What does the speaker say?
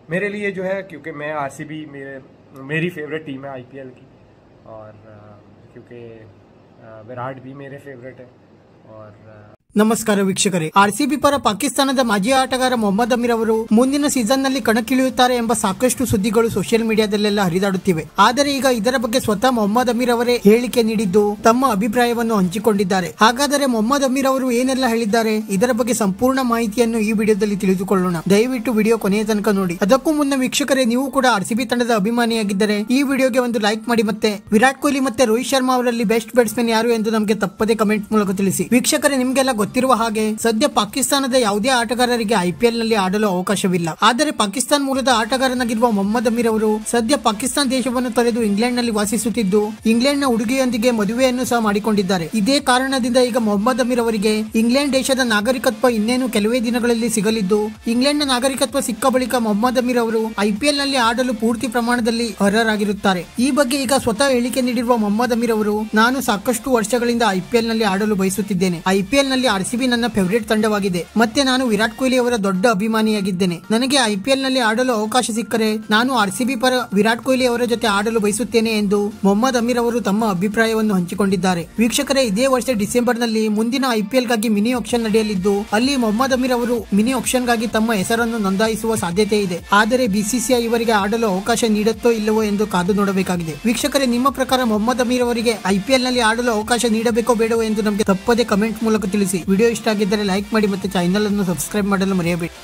मेरे लिए जो है क्योंकि मैं आरसीबी मेरे मेरी फेवरेट टीम है आईपीएल की और अ, क्योंकि अ, विराट भी मेरे फेवरेट है और अ, ನಮಸ್ಕಾರ ವೀಕ್ಷಕರೇ ಆರ್ಸಿಬಿ ಪರ ಪಾಕಿಸ್ತಾನದ ಮಾಜಿ ಆಟಗಾರ ಮೊಹಮ್ಮದ್ ಅಮೀರ್ ಅವರು ಮುಂದಿನ ಸೀಸನ್ ನಲ್ಲಿ ಕಣಕ್ಕಿಳಿಯುತ್ತಾರೆ ಎಂಬ ಸಾಕಷ್ಟು ಸುದ್ದಿಗಳು ಸೋಷಿಯಲ್ ಮೀಡಿಯಾದಲ್ಲೆಲ್ಲ ಹರಿದಾಡುತ್ತಿವೆ ಆದರೆ ಈಗ ಇದರ ಬಗ್ಗೆ ಸ್ವತಃ ಮೊಹಮ್ಮದ್ ಅಮೀರ್ ಅವರೇ ಹೇಳಿಕೆ ನೀಡಿದ್ದು ತಮ್ಮ ಅಭಿಪ್ರಾಯವನ್ನು ಹಂಚಿಕೊಂಡಿದ್ದಾರೆ ಹಾಗಾದರೆ ಮೊಹಮ್ಮದ್ ಅಮೀರ್ ಅವರು ಏನೆಲ್ಲ ಹೇಳಿದ್ದಾರೆ ಇದರ ಬಗ್ಗೆ ಸಂಪೂರ್ಣ ಮಾಹಿತಿಯನ್ನು ಈ ವಿಡಿಯೋದಲ್ಲಿ ತಿಳಿದುಕೊಳ್ಳೋಣ ದಯವಿಟ್ಟು ವಿಡಿಯೋ ಕೊನೆಯ ತನಕ ನೋಡಿ ಅದಕ್ಕೂ ಮುನ್ನ ವೀಕ್ಷಕರೇ ನೀವು ಕೂಡ ಆರ್ಸಿಬಿ ತಂಡದ ಅಭಿಮಾನಿಯಾಗಿದ್ದರೆ ಈ ವಿಡಿಯೋಗೆ ಒಂದು ಲೈಕ್ ಮಾಡಿ ಮತ್ತೆ ವಿರಾಟ್ ಕೊಹ್ಲಿ ಮತ್ತೆ ರೋಹಿತ್ ಶರ್ಮಾ ಅವರಲ್ಲಿ ಬೆಸ್ಟ್ ಬ್ಯಾಟ್ಸ್ಮನ್ ಯಾರು ಎಂದು ನಮಗೆ ತಪ್ಪದೆ ಕಮೆಂಟ್ ಮೂಲಕ ತಿಳಿಸಿ ವೀಕ್ಷಕರೇ ನಿಮಗೆಲ್ಲ ಗೊತ್ತಿರುವ ಹಾಗೆ ಸದ್ಯ ಪಾಕಿಸ್ತಾನದ ಯಾವುದೇ ಆಟಗಾರರಿಗೆ ಐಪಿಎಲ್ ನಲ್ಲಿ ಆಡಲು ಅವಕಾಶವಿಲ್ಲ ಆದರೆ ಪಾಕಿಸ್ತಾನ ಮೂಲದ ಆಟಗಾರನಾಗಿರುವ ಮೊಹಮ್ಮದ್ ಅಮೀರ್ ಅವರು ಸದ್ಯ ಪಾಕಿಸ್ತಾನ ದೇಶವನ್ನು ತೊರೆದು ಇಂಗ್ಲೆಂಡ್ ನಲ್ಲಿ ವಾಸಿಸುತ್ತಿದ್ದು ಇಂಗ್ಲೆಂಡ್ ನ ಹುಡುಗಿಯೊಂದಿಗೆ ಮದುವೆಯನ್ನು ಸಹ ಮಾಡಿಕೊಂಡಿದ್ದಾರೆ ಇದೇ ಕಾರಣದಿಂದ ಈಗ ಮೊಹಮ್ಮದ್ ಅಮೀರ್ ಅವರಿಗೆ ಇಂಗ್ಲೆಂಡ್ ದೇಶದ ನಾಗರಿಕತ್ವ ಇನ್ನೇನು ಕೆಲವೇ ದಿನಗಳಲ್ಲಿ ಸಿಗಲಿದ್ದು ಇಂಗ್ಲೆಂಡ್ ನ ನಾಗರಿಕತ್ವ ಸಿಕ್ಕ ಬಳಿಕ ಮೊಹಮ್ಮದ್ ಅಮೀರ್ ಅವರು ಐಪಿಎಲ್ ನಲ್ಲಿ ಆಡಲು ಪೂರ್ತಿ ಪ್ರಮಾಣದಲ್ಲಿ ಅರ್ಹರಾಗಿರುತ್ತಾರೆ ಈ ಬಗ್ಗೆ ಈಗ ಸ್ವತಃ ಹೇಳಿಕೆ ನೀಡಿರುವ ಮೊಹಮ್ಮದ್ ಅಮೀರ್ ಅವರು ನಾನು ಸಾಕಷ್ಟು ವರ್ಷಗಳಿಂದ ಐಪಿಎಲ್ ನಲ್ಲಿ ಆಡಲು ಬಯಸುತ್ತಿದ್ದೇನೆ ಐಪಿಎಲ್ ನಲ್ಲಿ ಆರ್ಸಿಬಿ ನನ್ನ ಫೇವರೇಟ್ ತಂಡವಾಗಿದೆ ಮತ್ತೆ ನಾನು ವಿರಾಟ್ ಕೊಹ್ಲಿ ಅವರ ದೊಡ್ಡ ಅಭಿಮಾನಿಯಾಗಿದ್ದೇನೆ ನನಗೆ ಐಪಿಎಲ್ ನಲ್ಲಿ ಆಡಲು ಅವಕಾಶ ಸಿಕ್ಕರೆ ನಾನು ಆರ್ಸಿಬಿ ಪರ ವಿರಾಟ್ ಕೊಹ್ಲಿ ಅವರ ಜೊತೆ ಆಡಲು ಬಯಸುತ್ತೇನೆ ಎಂದು ಮೊಹಮ್ಮದ್ ಅಮೀರ್ ಅವರು ತಮ್ಮ ಅಭಿಪ್ರಾಯವನ್ನು ಹಂಚಿಕೊಂಡಿದ್ದಾರೆ ವೀಕ್ಷಕರೇ ಇದೇ ವರ್ಷ ಡಿಸೆಂಬರ್ ನಲ್ಲಿ ಮುಂದಿನ ಐಪಿಎಲ್ ಗಾಗಿ ಮಿನಿ ಆಕ್ಷನ್ ನಡೆಯಲಿದ್ದು ಅಲ್ಲಿ ಮೊಹಮ್ಮದ್ ಅಮೀರ್ ಅವರು ಮಿನಿ ಆಕ್ಷನ್ ಗಾಗಿ ತಮ್ಮ ಹೆಸರನ್ನು ನೋಂದಾಯಿಸುವ ಸಾಧ್ಯತೆ ಇದೆ ಆದರೆ ಬಿಸಿಸಿಐ ಇವರಿಗೆ ಆಡಲು ಅವಕಾಶ ನೀಡುತ್ತೋ ಇಲ್ಲವೋ ಎಂದು ಕಾದು ನೋಡಬೇಕಾಗಿದೆ ವೀಕ್ಷಕರೇ ನಿಮ್ಮ ಪ್ರಕಾರ ಮೊಹಮ್ಮದ್ ಅಮೀರ್ ಅವರಿಗೆ ಐಪಿಎಲ್ ನಲ್ಲಿ ಆಡಲು ಅವಕಾಶ ನೀಡಬೇಕೋ ಬೇಡವೋ ಎಂದು ನಮಗೆ ತಪ್ಪದೆ ಕಮೆಂಟ್ ಮೂಲಕ ತಿಳಿಸಿ ವಿಡಿಯೋ ಇಷ್ಟ ಆಗಿದ್ದರೆ ಲೈಕ್ ಮಾಡಿ ಮತ್ತೆ ಚಾನೆಲ್ ಅನ್ನು ಸಬ್ಸ್ಕ್ರೈಬ್ ಮಾಡಲು ಮರೆಯಬೇಡಿ